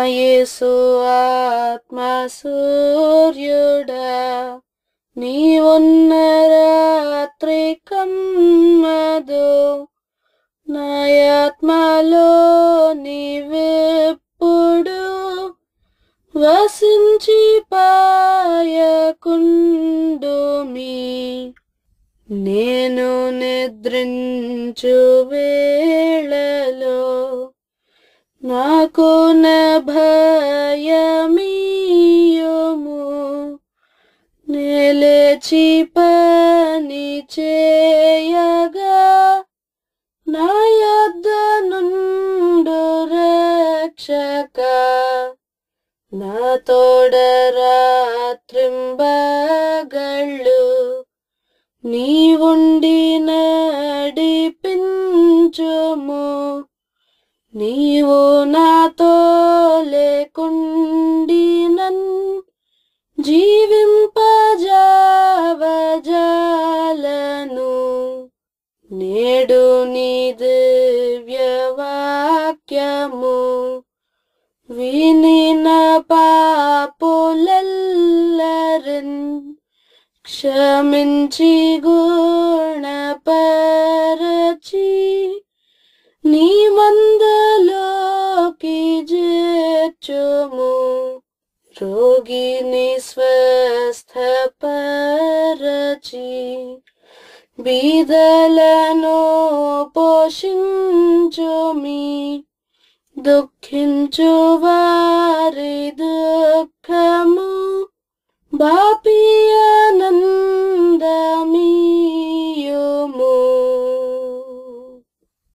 యేసు ఆత్మ సూర్యుడా నీవున్న రాత్రి కమ్మదు నా ఆత్మలో నీవెప్పుడు వసించి పాయకుండుమి నేను నిద్రించు వేళలో నాకు భయమీయము నేలేచి పని చేయగా నా యొద్ద నుండు రక్షక నా తోడ రాత్రింబగళ్ళు నీవుండి నడిపించుము నీవు నాతో లేకుండి నన్ జీవింపజావజాలను నేడు నీ దివ్యవాక్యము వినిన పాపులెల్లరిన్ క్షమించి గుణపరచి నీ మందలోకి చేర్చుము రోగిని స్వస్థపరచి బీదలను పోషించుమి దుఃఖించు వారి దుఃఖము బాపియానందమీ